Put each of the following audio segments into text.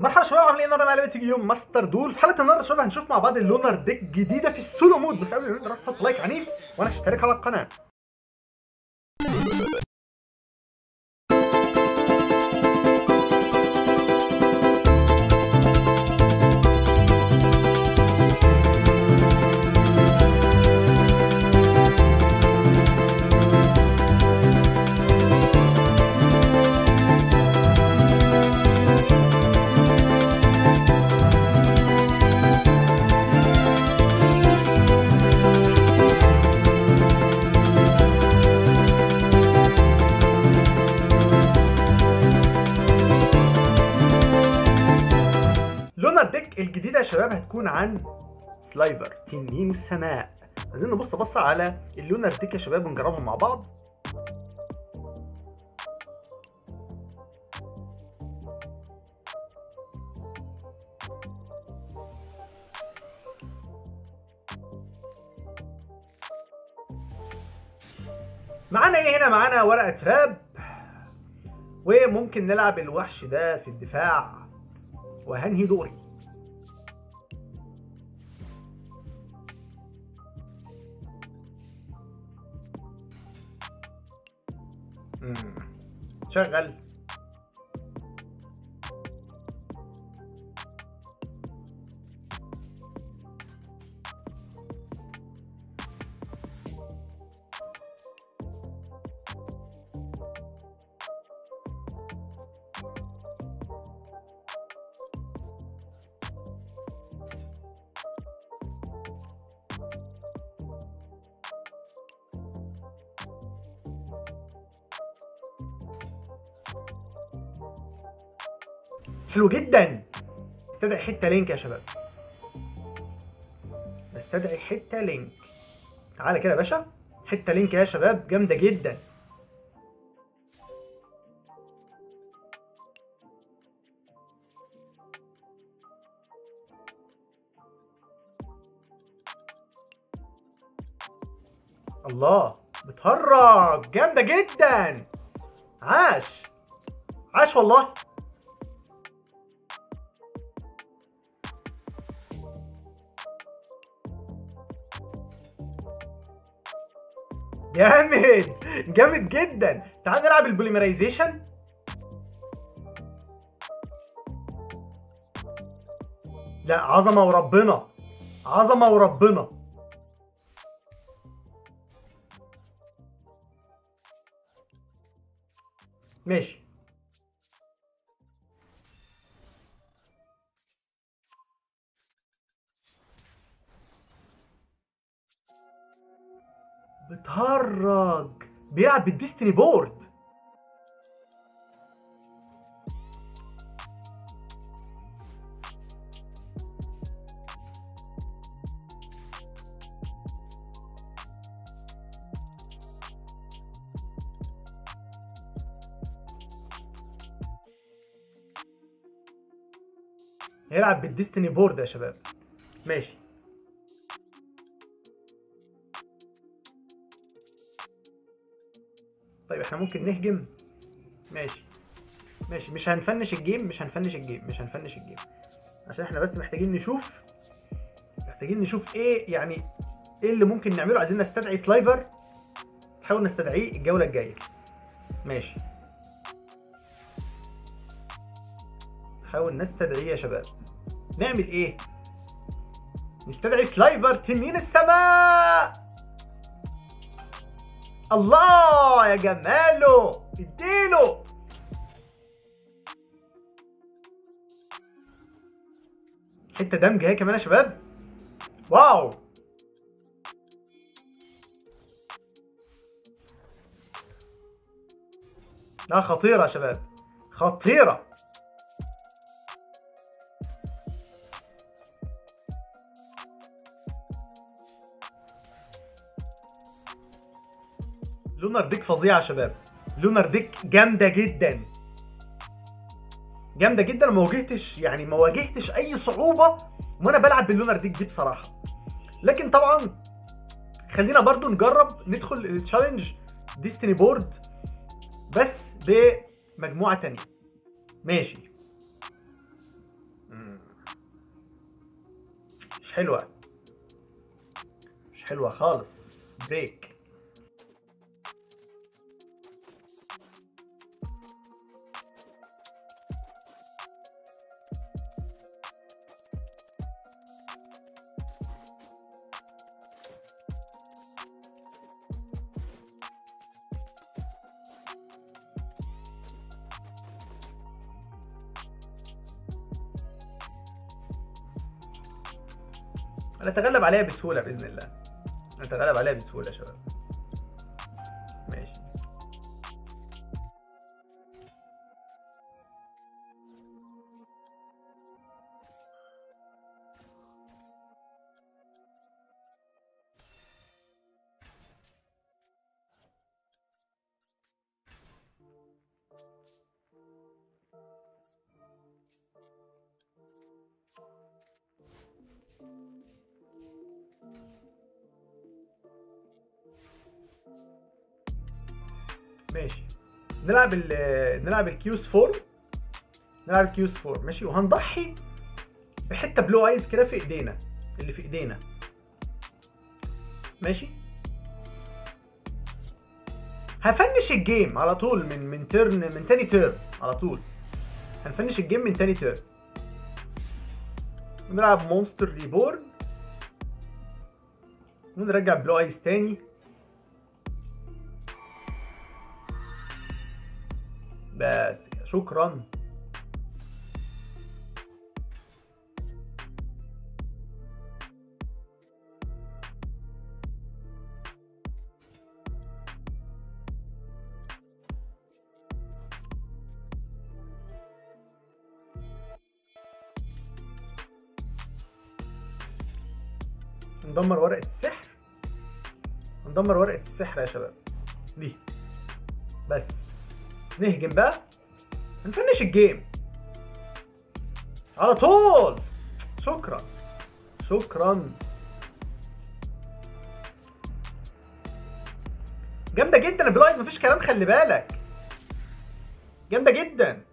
مرحبا شباب عاملين ايه النهارده معايا لعبه يوم ماستر دول في حلقه النهارده شباب هنشوف مع بعض اللونر ديك جديده في السولو مود بس قبل ما نبدا نحط لايك عنيف وانا اشترك على القناه لونر ديك الجديده يا شباب هتكون عن سلايفر تنين السماء عايزين نبص بصه على اللونر ديك يا شباب ونجربهم مع بعض معانا ايه هنا معانا ورقه راب وممكن نلعب الوحش ده في الدفاع وهنهي دوري مم. شغل حلو جدا استدعي حته لينك يا شباب استدعي حته لينك تعالى كده يا باشا حته لينك يا شباب جامده جدا الله بتهرج جامده جدا عاش عاش والله جامد جامد جدا تعال نلعب البوليمرايزيشن لا عظمه وربنا عظمه وربنا ماشي بتهرج بيلعب بالديستني بورد هيلعب بالديستني بورد يا شباب ماشي طيب احنا ممكن نهجم ماشي ماشي مش هنفنش الجيم مش هنفنش الجيم مش هنفنش الجيم عشان احنا بس محتاجين نشوف محتاجين نشوف ايه يعني ايه اللي ممكن نعمله عايزين نستدعي سلايفر نحاول نستدعيه الجولة الجاية ماشي نحاول نستدعيه يا شباب نعمل ايه نستدعي سلايفر تنين السماء الله يا جماله اديله حته دمج اهي كمان يا شباب واو لا خطيره يا شباب خطيره لونر ديك فظيعه يا شباب لونر ديك جامده جدا جامده جدا ما واجهتش يعني ما واجهتش اي صعوبه وانا بلعب باللونر ديك دي بصراحه لكن طبعا خلينا برضو نجرب ندخل التشالنج ديستني بورد بس بمجموعه تانية ماشي مش حلوه مش حلوه خالص بريك نتغلب عليها بسهوله باذن الله نتغلب عليها بسهوله يا شباب ماشي ماشي نلعب ال نلعب الكيوس 4 نلعب الكيوس 4 ماشي وهنضحي بحته بلو ايز كده في ايدينا اللي في ايدينا ماشي هفنش الجيم على طول من من ترن من تاني تيرن على طول هنفنش الجيم من تاني تيرن ونلعب مونستر ريبورن ونرجع بلو ايز تاني بس كده، شكرا ندمر ورقة السحر ندمر ورقة السحر يا شباب دي بس نهجم بقى نفنش الجيم على طول شكرا شكرا جامده جدا البلايز مفيش كلام خلي بالك جامده جدا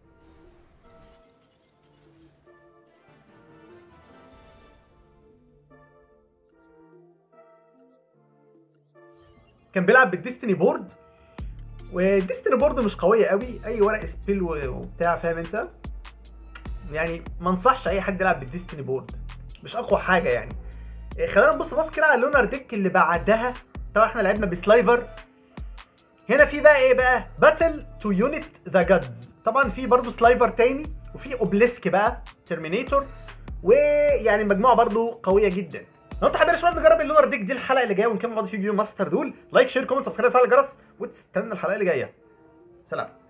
كان بيلعب بالديستني بورد والديستني بورد مش قويه قوي اي ورق سبيل و- وبتاع فاهم انت يعني ما انصحش اي حد يلعب بالديستني بورد مش اقوى حاجه يعني إيه، خلينا نبص بص كده على اللونر ديك اللي بعدها طبعا احنا لعبنا بسلايفر هنا في بقى ايه بقى باتل تو يونت ذا جادز طبعا في برضه سلايفر تاني وفي اوبليسك بقى ترمينيتور ويعني مجموعه برضه قويه جدا لو انت حابب يا شباب نجرب اللونر ديك دي الحلقه اللي جايه ونكمل بعض في فيديو ماستر دول لايك شير كومنت سبسكرايب فعل الجرس وتستنى الحلقه اللي جايه سلام